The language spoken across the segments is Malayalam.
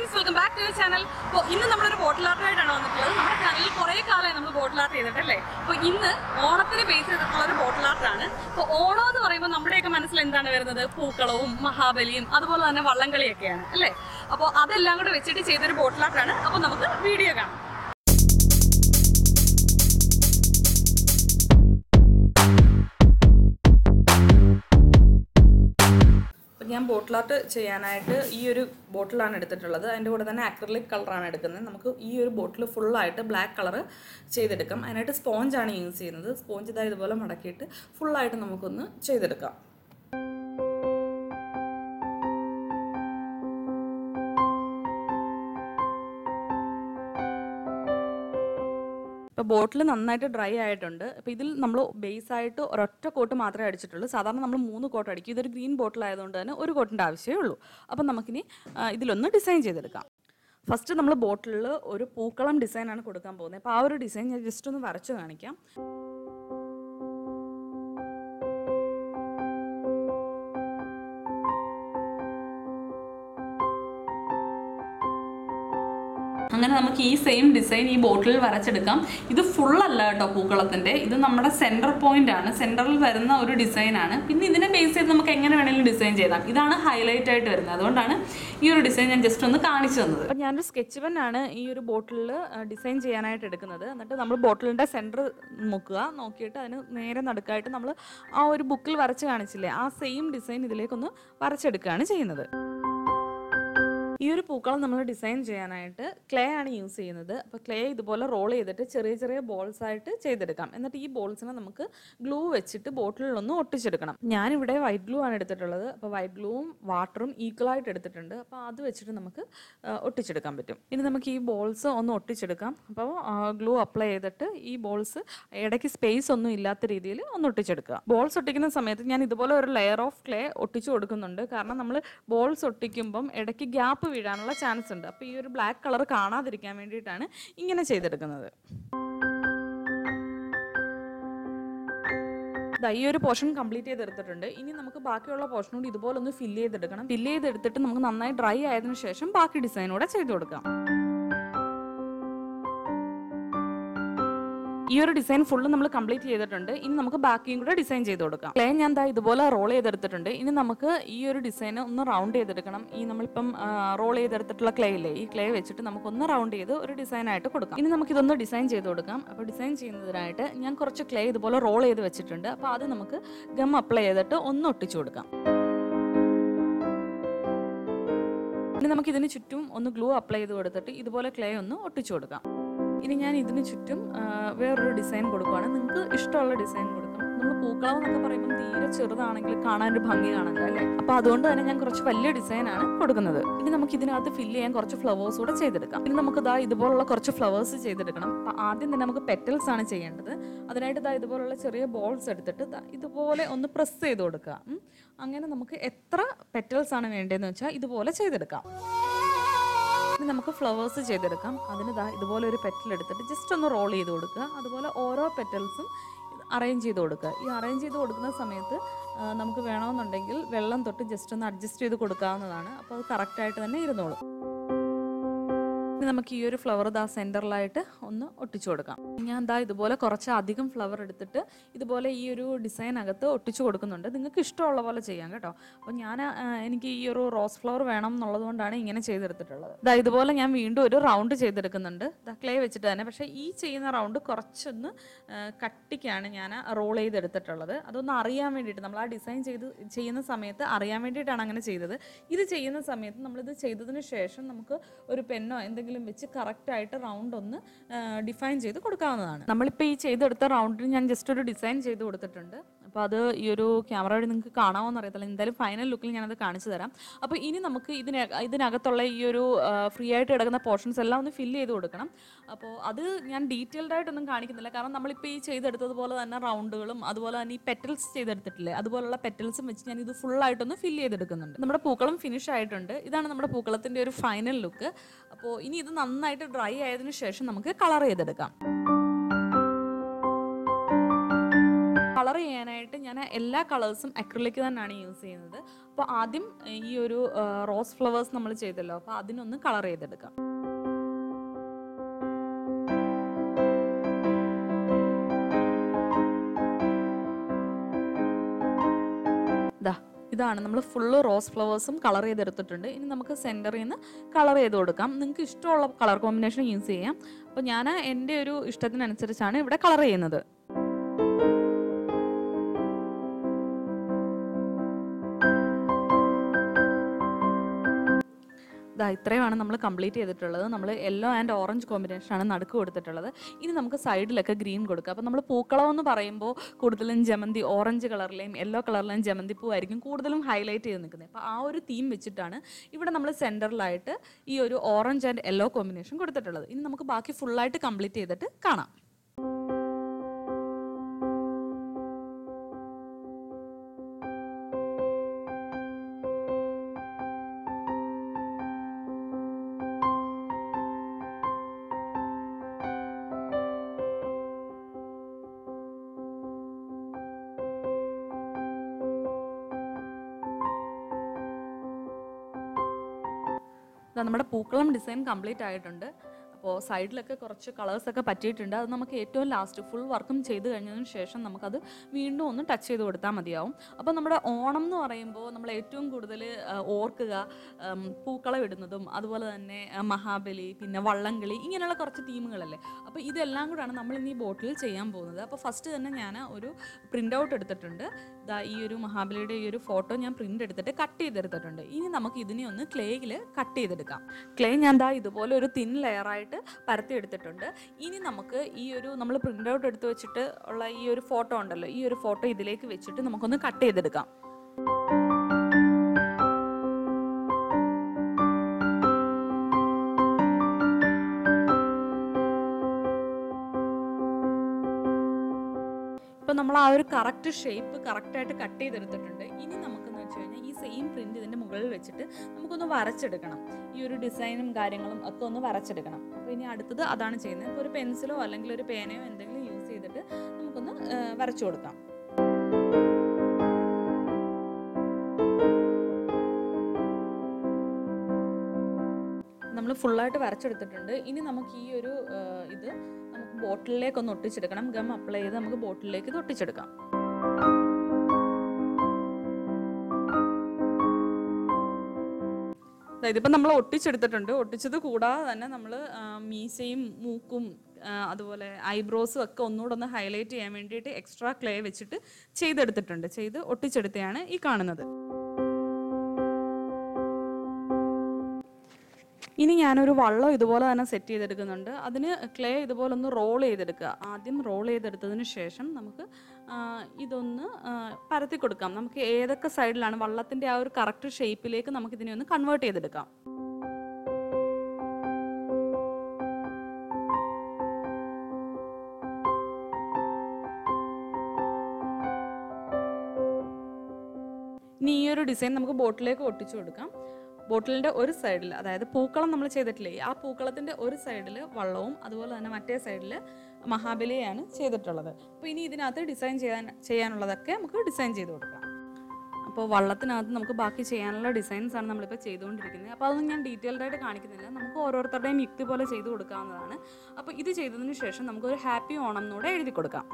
Friends welcome back to channel അപ്പോൾ ഇന്ന് നമ്മളൊരു ബോട്ടിൽ ആർട്ടായിട്ടാണ് വന്നിട്ടുള്ളത് നമ്മുടെ ചാനലിൽ കുറേ കാലമായി നമ്മൾ ബോട്ടിൽ ആർട്ട് ചെയ്തിട്ടല്ലേ അപ്പോൾ ഇന്ന് ഓണത്തിന് ബേസ് ചെയ്തിട്ടുള്ള ഒരു ബോട്ടിൽ ആർട്ടാണ് അപ്പോൾ ഓണം എന്ന് പറയുമ്പോൾ നമ്മുടെയൊക്കെ മനസ്സിൽ എന്താണ് വരുന്നത് പൂക്കളവും മഹാബലിയും അതുപോലെ തന്നെ വള്ളംകളിയൊക്കെയാണ് അല്ലേ അപ്പോൾ അതെല്ലാം കൂടെ വെച്ചിട്ട് ചെയ്തൊരു ബോട്ടിൽ ആർട്ടാണ് അപ്പോൾ നമുക്ക് വീഡിയോ കാണാം അപ്പം ഞാൻ ബോട്ടിൽ ആർട്ട് ചെയ്യാനായിട്ട് ഈ ഒരു ബോട്ടിലാണ് എടുത്തിട്ടുള്ളത് അതിൻ്റെ കൂടെ തന്നെ അക്രലിക് കളറാണ് എടുക്കുന്നത് നമുക്ക് ഈ ഒരു ബോട്ടിൽ ഫുള്ളായിട്ട് ബ്ലാക്ക് കളർ ചെയ്തെടുക്കാം അതിനായിട്ട് സ്പോഞ്ചാണ് യൂസ് ചെയ്യുന്നത് സ്പോഞ്ച് ഇതാ ഇതുപോലെ മടക്കിയിട്ട് ഫുള്ളായിട്ട് നമുക്കൊന്ന് ചെയ്തെടുക്കാം ഇപ്പോൾ ബോട്ടിൽ നന്നായിട്ട് ഡ്രൈ ആയിട്ടുണ്ട് അപ്പോൾ ഇതിൽ നമ്മൾ ബേസ് ആയിട്ട് ഒരൊറ്റ കോട്ട് മാത്രമേ അടിച്ചിട്ടുള്ളൂ സാധാരണ നമ്മൾ മൂന്ന് കോട്ട് അടിക്കും ഇതൊരു ഗ്രീൻ ബോട്ടിൽ ആയതുകൊണ്ട് തന്നെ ഒരു കോട്ടിൻ്റെ ആവശ്യമേ ഉള്ളൂ അപ്പം നമുക്കിനി ആ, ഇതിലൊന്ന് ഡിസൈൻ ചെയ്തെടുക്കാം ഫസ്റ്റ് നമ്മൾ ബോട്ടിലിൽ ഒരു പൂക്കളം ഡിസൈനാണ് കൊടുക്കാൻ പോകുന്നത് അപ്പോൾ ആ ഒരു ഡിസൈൻ ഞാൻ ജസ്റ്റ് ഒന്ന് വരച്ച് കാണിക്കാം അങ്ങനെ നമുക്ക് ഈ സെയിം ഡിസൈൻ ഈ ബോട്ടിൽ വരച്ചെടുക്കാം ഇത് ഫുൾ അല്ല കേട്ടോ പൂക്കളത്തിൻ്റെ ഇത് നമ്മുടെ സെൻറ്റർ പോയിന്റ് ആണ് സെൻറ്ററിൽ വരുന്ന ഒരു ഡിസൈനാണ് പിന്നെ ഇതിനെ ബേസ് ചെയ്ത് നമുക്ക് എങ്ങനെ വേണമെങ്കിലും ഡിസൈൻ ചെയ്താം ഇതാണ് ഹൈലൈറ്റ് ആയിട്ട് വരുന്നത് അതുകൊണ്ടാണ് ഈ ഒരു ഡിസൈൻ ഞാൻ ജസ്റ്റ് ഒന്ന് കാണിച്ചു തന്നത് അപ്പം ഞാനൊരു സ്കെച്ച് പെന്നാണ് ഈ ഒരു ബോട്ടിലിൽ ഡിസൈൻ ചെയ്യാനായിട്ട് എടുക്കുന്നത് എന്നിട്ട് നമ്മൾ ബോട്ടിലിൻ്റെ സെൻറ്റർ നോക്കുക നോക്കിയിട്ട് അതിന് നേരെ നടുക്കായിട്ട് നമ്മൾ ആ ഒരു ബുക്കിൽ വരച്ച് കാണിച്ചില്ലേ ആ സെയിം ഡിസൈൻ ഇതിലേക്കൊന്ന് വരച്ചെടുക്കുകയാണ് ചെയ്യുന്നത് ഈ ഒരു പൂക്കളം നമ്മൾ ഡിസൈൻ ചെയ്യാനായിട്ട് ക്ലേ ആണ് യൂസ് ചെയ്യുന്നത് അപ്പോൾ ക്ലേ ഇതുപോലെ റോൾ ചെയ്തിട്ട് ചെറിയ ചെറിയ ബോൾസ് ആയിട്ട് ചെയ്തെടുക്കാം എന്നിട്ട് ഈ ബോൾസിനെ നമുക്ക് ഗ്ലൂ വെച്ചിട്ട് ബോട്ടിലൊന്ന് ഒട്ടിച്ചെടുക്കണം ഞാനിവിടെ വൈറ്റ് ഗ്ലൂ ആണ് എടുത്തിട്ടുള്ളത് അപ്പോൾ വൈറ്റ് ഗ്ലൂവും വാട്ടറും ഈക്വൽ ആയിട്ട് എടുത്തിട്ടുണ്ട് അപ്പോൾ അത് വെച്ചിട്ട് നമുക്ക് ആ, ഒട്ടിച്ചെടുക്കാൻ പറ്റും ഇനി നമുക്ക് ഈ ബോൾസ് ഒന്ന് ഒട്ടിച്ചെടുക്കാം അപ്പോൾ ഗ്ലൂ അപ്ലൈ ചെയ്തിട്ട് ഈ ബോൾസ് ഇടയ്ക്ക് സ്പേസ് ഒന്നും ഇല്ലാത്ത രീതിയിൽ ഒന്ന് ഒട്ടിച്ചെടുക്കുക ബോൾസ് ഒട്ടിക്കുന്ന സമയത്ത് ഞാൻ ഇതുപോലെ ഒരു ലെയർ ഓഫ് ക്ലേ ഒട്ടിച്ചു കൊടുക്കുന്നുണ്ട് കാരണം നമ്മൾ ബോൾസ് ഒട്ടിക്കുമ്പം ഇടയ്ക്ക് ഗ്യാപ്പ് വീഴാനുള്ള ചാൻസ് ഉണ്ട് അപ്പോൾ ഈ ഒരു ബ്ലാക്ക് കളർ കാണാതിരിക്കാൻ വേണ്ടിയിട്ടാണ് ഇങ്ങനെ ചെയ്തെടുക്കുന്നത് ദാ ഈ ഒരു പോർഷൻ കംപ്ലീറ്റ് ചെയ്തെടുത്തിട്ടുണ്ട് ഇനി നമുക്ക് ബാക്കിയുള്ള പോർഷൻ കൂടി ഇതുപോലെ ഒന്ന് ഫില്ല് ചെയ്തെടുക്കണം ഫില്ല് ചെയ്തെടുത്തിട്ട് നമുക്ക് നന്നായി ഡ്രൈ ആയതിനു ശേഷം ബാക്കി ഡിസൈൻ കൂടെ ചെയ്ത് കൊടുക്കാം ഈ ഒരു ഡിസൈൻ ഫുള്ള് നമ്മൾ കംപ്ലീറ്റ് ചെയ്തിട്ടുണ്ട് ഇനി നമുക്ക് ബാക്കിയും കൂടെ ഡിസൈൻ ചെയ്ത് കൊടുക്കാം ക്ലേ ഞാൻ ദാ ഇതുപോലെ റോൾ ചെയ്തെടുത്തിട്ടുണ്ട് ഇനി നമുക്ക് ഈ ഒരു ഡിസൈൻ ഒന്ന് റൗണ്ട് ചെയ്തെടുക്കണം ഈ നമ്മളിപ്പം റോൾ ചെയ്തെടുത്തിട്ടുള്ള ക്ലേ ഇല്ലേ ഈ ക്ലേ വെച്ചിട്ട് നമുക്കൊന്ന് റൗണ്ട് ചെയ്ത് ഒരു ഡിസൈൻ ആയിട്ട് കൊടുക്കാം ഇനി നമുക്ക് ഇതൊന്ന് ഡിസൈൻ ചെയ്ത് കൊടുക്കാം അപ്പോൾ ഡിസൈൻ ചെയ്യുന്നതിനായിട്ട് ഞാൻ കുറച്ച് ക്ലേ ഇതുപോലെ റോൾ ചെയ്ത് വെച്ചിട്ടുണ്ട് അപ്പോൾ അത് നമുക്ക് ഗം അപ്ലൈ ചെയ്തിട്ട് ഒന്ന് ഒട്ടിച്ചു കൊടുക്കാം ഇനി നമുക്ക് ഇതിന് ചുറ്റും ഒന്ന് ഗ്ലൂ അപ്ലൈ ചെയ്ത് കൊടുത്തിട്ട് ഇതുപോലെ ക്ലേ ഒന്ന് ഒട്ടിച്ചു കൊടുക്കാം ഇനി ഞാൻ ഇതിന് ചുറ്റും ആ, വേറൊരു ഡിസൈൻ കൊടുക്കുവാണ് നിങ്ങൾക്ക് ഇഷ്ടമുള്ള ഡിസൈൻ കൊടുക്കാം നമ്മൾ പൂക്കളം എന്നൊക്കെ പറയുമ്പോൾ തീരെ ചെറുതാണെങ്കിൽ കാണാൻ ഒരു ഭംഗി കാണല്ലോ അല്ലേ അപ്പൊ അതുകൊണ്ട് തന്നെ ഞാൻ കുറച്ച് വലിയ ഡിസൈൻ ആണ് കൊടുക്കുന്നത് ഇനി നമുക്ക് ഇതിനകത്ത് ഫില്ല് ചെയ്യാൻ കുറച്ച് ഫ്ലവേഴ്സ് കൂടെ ചെയ്തെടുക്കാം ഇനി നമുക്ക് ഇതാ ഇതുപോലുള്ള കുറച്ച് ഫ്ലവേഴ്സ് ചെയ്തെടുക്കണം അപ്പൊ ആദ്യം തന്നെ നമുക്ക് പെറ്റൽസ് ആണ് ചെയ്യേണ്ടത് അതിനായിട്ട് ഇതാ ഇതുപോലുള്ള ചെറിയ ബോൾസ് എടുത്തിട്ട് ദാ ഇതുപോലെ ഒന്ന് പ്രസ് ചെയ്ത് കൊടുക്കുക ഉം. അങ്ങനെ നമുക്ക് എത്ര പെറ്റൽസ് ആണ് വേണ്ടതെന്ന് വെച്ചാൽ ഇതുപോലെ ചെയ്തെടുക്കാം ഇനി നമുക്ക് ഫ്ലവേഴ്സ് ചെയ്തെടുക്കാം അതിന് ദാ ഇതുപോലെ ഒരു പെറ്റൽ എടുത്തിട്ട് ജസ്റ്റ് ഒന്ന് റോൾ ചെയ്ത് കൊടുക്കുക അതുപോലെ ഓരോ പെറ്റൽസും അറേഞ്ച് ചെയ്ത് കൊടുക്കുക ഈ അറേഞ്ച് ചെയ്ത് കൊടുക്കുന്ന സമയത്ത് ആ, നമുക്ക് വേണമെന്നുണ്ടെങ്കിൽ വെള്ളം തൊട്ട് ജസ്റ്റ് ഒന്ന് അഡ്ജസ്റ്റ് ചെയ്ത് കൊടുക്കാവുന്നതാണ് അപ്പോൾ അത് കറക്റ്റായിട്ട് തന്നെ ഇരുന്നോളും ഇനി നമുക്ക് ഈ ഒരു ഫ്ലവർ ദാ സെൻറ്ററിലായിട്ട് ഒന്ന് ഒട്ടിച്ചു കൊടുക്കാം ഞാൻ ദാ ഇതുപോലെ കുറച്ച് അധികം ഫ്ലവർ എടുത്തിട്ട് ഇതുപോലെ ഈ ഒരു ഡിസൈൻ അകത്ത് ഒട്ടിച്ചു കൊടുക്കുന്നുണ്ട് നിങ്ങൾക്ക് ഇഷ്ടമുള്ള പോലെ ചെയ്യാം കേട്ടോ അപ്പോൾ ഞാൻ ആ, എനിക്ക് ഈ ഒരു റോസ് ഫ്ലവർ വേണം എന്നുള്ളത് കൊണ്ടാണ് ഇങ്ങനെ ചെയ്തെടുത്തിട്ടുള്ളത് ദാ ഇതുപോലെ ഞാൻ വീണ്ടും ഒരു റൗണ്ട് ചെയ്തെടുക്കുന്നുണ്ട് ദാ ക്ലേ വെച്ചിട്ട് തന്നെ പക്ഷേ ഈ ചെയ്യുന്ന റൗണ്ട് കുറച്ചൊന്ന് ആ, കട്ടിക്കാണ് ഞാൻ റോൾ ചെയ്തെടുത്തിട്ടുള്ളത് അതൊന്ന് അറിയാൻ വേണ്ടിയിട്ട് നമ്മൾ ആ ഡിസൈൻ ചെയ്ത് ചെയ്യുന്ന സമയത്ത് അറിയാൻ വേണ്ടിയിട്ടാണ് അങ്ങനെ ചെയ്തത് ഇത് ചെയ്യുന്ന സമയത്ത് നമ്മളിത് ചെയ്തതിന് ശേഷം നമുക്ക് ഒരു പെന്നോ എന്തെങ്കിലും വെച്ച് കറക്റ്റായിട്ട് റൗണ്ട് ഒന്ന് ഡിഫൈൻ ചെയ്ത് കൊടുക്കാവുന്നതാണ് നമ്മളിപ്പോൾ ഈ ചെയ്തെടുത്ത റൗണ്ടിന് ഞാൻ ജസ്റ്റ് ഒരു ഡിസൈൻ ചെയ്ത് കൊടുത്തിട്ടുണ്ട് അപ്പോൾ അത് ഈ ഒരു ക്യാമറ വഴി നിങ്ങൾക്ക് കാണാമോന്ന് അറിയത്തില്ല എന്തായാലും ഫൈനൽ ലുക്കിൽ ഞാനത് കാണിച്ചു തരാം അപ്പോൾ ഇനി നമുക്ക് ഇതിന് ഇതിനകത്തുള്ള ഈ ഒരു ഫ്രീ ആയിട്ട് കിടക്കുന്ന പോർഷൻസ് എല്ലാം ഒന്ന് ഫില്ല് ചെയ്ത് കൊടുക്കണം അപ്പോൾ അത് ഞാൻ ഡീറ്റെയിൽഡ് ആയിട്ടൊന്നും കാണിക്കുന്നില്ല കാരണം നമ്മളിപ്പോൾ ഈ ചെയ്തെടുത്തതുപോലെ തന്നെ റൗണ്ടുകളും അതുപോലെ തന്നെ ഈ പെറ്റൽസ് ചെയ്തെടുത്തിട്ടില്ലേ അതുപോലുള്ള പെറ്റൽസും വെച്ച് ഞാൻ ഇത് ഫുള്ളായിട്ടൊന്ന് ഫില്ല് ചെയ്തെടുക്കുന്നുണ്ട് നമ്മുടെ പൂക്കളം ഫിനിഷ് ആയിട്ടുണ്ട് ഇതാണ് നമ്മുടെ പൂക്കളത്തിൻ്റെ ഒരു ഫൈനൽ ലുക്ക് അപ്പോൾ ഇനി ഇത് നന്നായിട്ട് ഡ്രൈ ആയതിനു ശേഷം നമുക്ക് കളർ ചെയ്തെടുക്കാം കളർ ചെയ്യാനായിട്ട് ഞാൻ എല്ലാ കളേഴ്സും അക്രിലിക് തന്നെയാണ് യൂസ് ചെയ്യുന്നത് അപ്പോൾ ആദ്യം ഈ ഒരു റോസ് ഫ്ലവേഴ്സ് നമ്മൾ ചെയ്തല്ലോ അപ്പോൾ അതിനൊന്ന് കളർ ചെയ്തെടുക്കാം ദാ ഇതാണ് നമ്മൾ ഫുള്ള് റോസ് ഫ്ലവേഴ്സും കളർ ചെയ്തെടുത്തിട്ടുണ്ട് ഇനി നമുക്ക് സെൻറ്ററിൽ നിന്ന് കളർ ചെയ്ത് കൊടുക്കാം നിങ്ങൾക്ക് ഇഷ്ടമുള്ള കളർ കോമ്പിനേഷൻ യൂസ് ചെയ്യാം അപ്പോൾ ഞാൻ എൻ്റെ ഒരു ഇഷ്ടത്തിനനുസരിച്ചാണ് ഇവിടെ കളർ ചെയ്യുന്നത് ഇതാ ഇത്രയുമാണ് നമ്മൾ കംപ്ലീറ്റ് ചെയ്തിട്ടുള്ളത് നമ്മൾ യെല്ലോ ആൻഡ് ഓറഞ്ച് കോമ്പിനേഷനാണ് നടുക്ക് കൊടുത്തിട്ടുള്ളത് ഇനി നമുക്ക് സൈഡിലൊക്കെ ഗ്രീൻ കൊടുക്കുക അപ്പോൾ നമ്മൾ പൂക്കളം എന്ന് പറയുമ്പോൾ കൂടുതലും ജമന്തി ഓറഞ്ച് കളറിലെയും യെല്ലോ കളറിലെയും ജമന്തി പൂവായിരിക്കും കൂടുതലും ഹൈലൈറ്റ് ചെയ്ത് നിൽക്കുന്നത് അപ്പോൾ ആ ഒരു തീം വെച്ചിട്ടാണ് ഇവിടെ നമ്മൾ സെൻറ്ററിലായിട്ട് ഈ ഒരു ഓറഞ്ച് ആൻഡ് യെല്ലോ കോമ്പിനേഷൻ കൊടുത്തിട്ടുള്ളത് ഇനി നമുക്ക് ബാക്കി ഫുള്ളായിട്ട് കംപ്ലീറ്റ് ചെയ്തിട്ട് കാണാം ദാ നമ്മുടെ പൂക്കളം ഡിസൈൻ കംപ്ലീറ്റ് ആയിട്ടുണ്ട് അപ്പോൾ സൈഡിലൊക്കെ കുറച്ച് കളേഴ്സൊക്കെ പറ്റിയിട്ടുണ്ട് അത് നമുക്ക് ഏറ്റവും ലാസ്റ്റ് ഫുൾ വർക്കും ചെയ്ത് കഴിഞ്ഞതിന് ശേഷം നമുക്കത് വീണ്ടും ഒന്ന് ടച്ച് ചെയ്ത് കൊടുത്താൽ മതിയാവും അപ്പോൾ നമ്മുടെ ഓണം എന്ന് പറയുമ്പോൾ നമ്മൾ ഏറ്റവും കൂടുതൽ ഓർക്കുക ഉം, പൂക്കളം ഇടുന്നതും അതുപോലെ തന്നെ ആ, മഹാബലി പിന്നെ വള്ളംകളി ഇങ്ങനെയുള്ള കുറച്ച് തീമുകളല്ലേ അപ്പോൾ ഇതെല്ലാം കൂടാണ് നമ്മൾ ഇനി ഈ ബോട്ടിൽ ചെയ്യാൻ പോകുന്നത് അപ്പോൾ ഫസ്റ്റ് തന്നെ ഞാൻ ഒരു പ്രിൻ്റ് ഔട്ട് എടുത്തിട്ടുണ്ട് ദാ ഈ ഒരു മഹാബലിയുടെ ഈ ഒരു ഫോട്ടോ ഞാൻ പ്രിൻ്റ് എടുത്തിട്ട് കട്ട് ചെയ്തെടുത്തിട്ടുണ്ട് ഇനി നമുക്ക് ഇതിനെ ഒന്ന് ക്ലേയിൽ കട്ട് ചെയ്തെടുക്കാം ക്ലേ ഞാൻ ദാ ഇതുപോലെ ഒരു തിൻ ലെയറായിട്ട് പരത്തി എടുത്തിട്ടുണ്ട് ഇനി നമുക്ക് ഈ ഒരു നമ്മൾ പ്രിൻ്റ് ഔട്ട് എടുത്ത് വെച്ചിട്ട് ഉള്ള ഈ ഒരു ഫോട്ടോ ഉണ്ടല്ലോ ഈ ഒരു ഫോട്ടോ ഇതിലേക്ക് വെച്ചിട്ട് നമുക്കൊന്ന് കട്ട് ചെയ്തെടുക്കാം ഇപ്പം നമ്മൾ ആ ഒരു കറക്റ്റ് ഷേപ്പ് കറക്റ്റായിട്ട് കട്ട് ചെയ്തെടുത്തിട്ടുണ്ട് ഇനി നമുക്കെന്ന് വെച്ച് കഴിഞ്ഞാൽ ഈ സെയിം പ്രിന്റ് ഇതിൻ്റെ മുകളിൽ വെച്ചിട്ട് നമുക്കൊന്ന് വരച്ചെടുക്കണം ഈ ഒരു ഡിസൈനും കാര്യങ്ങളും ഒക്കെ ഒന്ന് വരച്ചെടുക്കണം അപ്പോൾ ഇനി അടുത്തത് അതാണ് ചെയ്യുന്നത് ഇപ്പോൾ ഒരു പെൻസിലോ അല്ലെങ്കിൽ ഒരു പേനയോ എന്തെങ്കിലും യൂസ് ചെയ്തിട്ട് നമുക്കൊന്ന് ആ, വരച്ചു കൊടുക്കാം നമ്മൾ ഫുള്ളായിട്ട് വരച്ചെടുത്തിട്ടുണ്ട് ഇനി നമുക്ക് ഈ ഒരു ആ, ഇത് നമുക്ക് ബോട്ടിലേക്ക് ഒന്ന് ഒട്ടിച്ചെടുക്കണം ഗം അപ്ലൈ ചെയ്ത് നമുക്ക് ബോട്ടിലേക്ക് ഇത് ഒട്ടിച്ചെടുക്കാം ദാ ഇതിപ്പോൾ നമ്മൾ ഒട്ടിച്ചെടുത്തിട്ടുണ്ട് ഒട്ടിച്ചത് കൂടാതെ തന്നെ നമ്മൾ മീശയും മൂക്കും ആ, അതുപോലെ ഐബ്രോസും ഒക്കെ ഒന്നുകൂടെ ഒന്ന് ഹൈലൈറ്റ് ചെയ്യാൻ വേണ്ടിയിട്ട് എക്സ്ട്രാ ക്ലേ വെച്ചിട്ട് ചെയ്തെടുത്തിട്ടുണ്ട് ചെയ്ത് ഒട്ടിച്ചെടുത്തതാണ് ഈ കാണുന്നത് ഇനി ഞാനൊരു വള്ളം ഇതുപോലെ തന്നെ സെറ്റ് ചെയ്തെടുക്കുന്നുണ്ട് അതിന് ക്ലേ ഇതുപോലെ ഒന്ന് റോൾ ചെയ്തെടുക്കുക ആദ്യം റോൾ ചെയ്തെടുത്തതിന് ശേഷം നമുക്ക് ആ, ഇതൊന്ന് ആ, പരത്തി കൊടുക്കാം നമുക്ക് ഏതൊക്കെ സൈഡിലാണ് വള്ളത്തിൻ്റെ ആ ഒരു കറക്റ്റ് ഷേപ്പിലേക്ക് നമുക്ക് ഇതിനെ ഒന്ന് കൺവേർട്ട് ചെയ്തെടുക്കാം ഇനി ഈ ഒരു ഡിസൈൻ നമുക്ക് ബോട്ടിലേക്ക് ഒട്ടിച്ചു കൊടുക്കാം ബോട്ടിലിൻ്റെ ഒരു സൈഡിൽ അതായത് പൂക്കളം നമ്മൾ ചെയ്തിട്ടില്ലേ ആ പൂക്കളത്തിൻ്റെ ഒരു സൈഡിൽ വള്ളവും അതുപോലെ തന്നെ മറ്റേ സൈഡിൽ മഹാബലിയാണ് ചെയ്തിട്ടുള്ളത് അപ്പോൾ ഇനി ഇതിനകത്ത് ഡിസൈൻ ചെയ്യാൻ ചെയ്യാനുള്ളതൊക്കെ നമുക്ക് ഡിസൈൻ ചെയ്ത് കൊടുക്കാം അപ്പോൾ വള്ളത്തിനകത്ത് നമുക്ക് ബാക്കി ചെയ്യാനുള്ള ഡിസൈൻസ് ആണ് നമ്മളിപ്പോൾ ചെയ്തുകൊണ്ടിരിക്കുന്നത് അപ്പോൾ അതൊന്നും ഞാൻ ഡീറ്റെയിൽഡ് ആയിട്ട് കാണിക്കുന്നില്ല നമുക്ക് ഓരോരുത്തരുടെയും യുക്തി പോലെ ചെയ്ത് കൊടുക്കാവുന്നതാണ് അപ്പോൾ ഇത് ചെയ്തതിന് ശേഷം നമുക്കൊരു ഹാപ്പി ഓണം എന്നൂടെ എഴുതി കൊടുക്കാം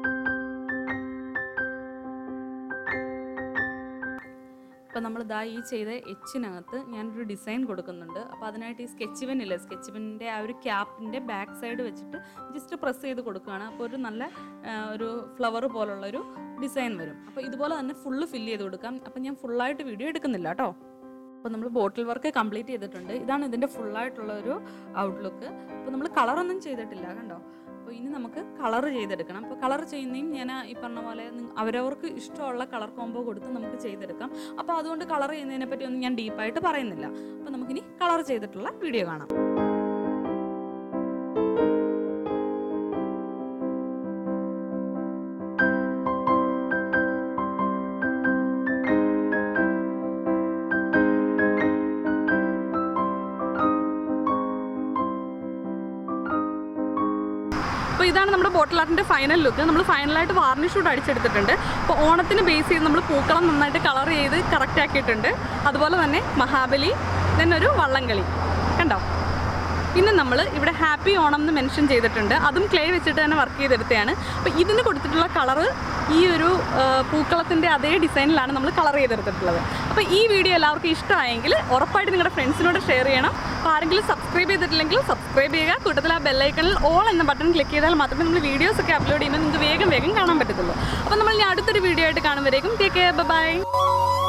അപ്പോൾ നമ്മൾ ദാ ഈ ചെയ്ത എച്ചിനകത്ത് ഞാനൊരു ഡിസൈൻ കൊടുക്കുന്നുണ്ട് അപ്പോൾ അതിനായിട്ട് ഈ സ്കെച്ച് പെൻ ഇല്ലേ സ്കെച്ച് പെന്നിൻ്റെ ആ ഒരു ക്യാപ്പിൻ്റെ ബാക്ക് സൈഡ് വെച്ചിട്ട് ജസ്റ്റ് പ്രസ് ചെയ്ത് കൊടുക്കുകയാണ് അപ്പോൾ ഒരു നല്ല ആ, ഒരു ഫ്ലവർ പോലുള്ള ഒരു ഡിസൈൻ വരും അപ്പോൾ ഇതുപോലെ തന്നെ ഫുള്ള് ഫില്ല് ചെയ്ത് കൊടുക്കാം അപ്പോൾ ഞാൻ ഫുള്ളായിട്ട് വീഡിയോ എടുക്കുന്നില്ല കേട്ടോ അപ്പോൾ നമ്മൾ ബോട്ടിൽ വർക്ക് കംപ്ലീറ്റ് ചെയ്തിട്ടുണ്ട് ഇതാണ് ഇതിൻ്റെ ഫുള്ളായിട്ടുള്ള ഒരു ഔട്ട്ലുക്ക് അപ്പോൾ നമ്മൾ കളറൊന്നും ചെയ്തിട്ടില്ല കണ്ടോ അപ്പോൾ ഇനി നമുക്ക് കളർ ചെയ്തെടുക്കണം അപ്പോൾ കളർ ചെയ്യുന്നതും ഞാൻ ഈ പറഞ്ഞ പോലെ നിങ്ങ- അവരവർക്ക് ഇഷ്ടമുള്ള കളർ കോംബോ കൊടുത്ത് നമുക്ക് ചെയ്തെടുക്കാം അപ്പോൾ അതുകൊണ്ട് കളർ ചെയ്യുന്നതിനെ പറ്റി ഒന്നും ഞാൻ ഡീപ്പായിട്ട് പറയുന്നില്ല അപ്പോൾ നമുക്കിനി കളർ ചെയ്തിട്ടുള്ള വീഡിയോ കാണാം അപ്പോൾ അപ്പോൾ ഇതാണ് നമ്മുടെ ബോട്ടിൽ ആർട്ടിൻ്റെ ഫൈനൽ ലുക്ക് നമ്മൾ ഫൈനലായിട്ട് വാർണിഷ് ഷൂട്ട് അടിച്ചെടുത്തിട്ടുണ്ട് അപ്പോൾ ഓണത്തിന് ബേസ് ചെയ്ത് നമ്മൾ പൂക്കളം നന്നായിട്ട് കളർ ചെയ്ത് കറക്റ്റ് ആക്കിയിട്ടുണ്ട് അതുപോലെ തന്നെ മഹാബലി then ഒരു വള്ളംകളി കണ്ടോ പിന്നെ നമ്മൾ ഇവിടെ ഹാപ്പി ഓണം എന്ന് മെൻഷൻ ചെയ്തിട്ടുണ്ട് അതും ക്ലേ വെച്ചിട്ട് തന്നെ വർക്ക് ചെയ്തെടുത്തതാണ് അപ്പോൾ ഇതിന് കൊടുത്തിട്ടുള്ള കളറ് ഈ ഒരു ആ, പൂക്കളത്തിൻ്റെ അതേ ഡിസൈനിലാണ് നമ്മൾ കളർ ചെയ്തെടുത്തിട്ടുള്ളത് അപ്പോൾ ഈ വീഡിയോ എല്ലാവർക്കും ഇഷ്ടമായെങ്കിൽ ഉറപ്പായിട്ട് നിങ്ങളുടെ ഫ്രണ്ട്സിനോട് ഷെയർ ചെയ്യണം അപ്പോൾ ആരെങ്കിലും സബ്സ്ക്രൈബ് ചെയ്തിട്ടില്ലെങ്കിൽ സബ്സ്ക്രൈബ് ചെയ്യുക കൂട്ടത്തിൽ ആ ബെല്ലൈക്കണിൽ ഓൾ എന്ന ബട്ടൺ ക്ലിക്ക് ചെയ്താൽ മാത്രമേ നമ്മൾ വീഡിയോസ് ഒക്കെ അപ്ലോഡ് ചെയ്യുമ്പോൾ നിങ്ങൾക്ക് വേഗം വേഗം കാണാൻ പറ്റത്തുള്ളൂ അപ്പോൾ നമ്മൾ ഇനി അടുത്തൊരു വീഡിയോ ആയിട്ട് കാണുമ്പോഴേക്കും ടേക്ക് കെയർ ബൈ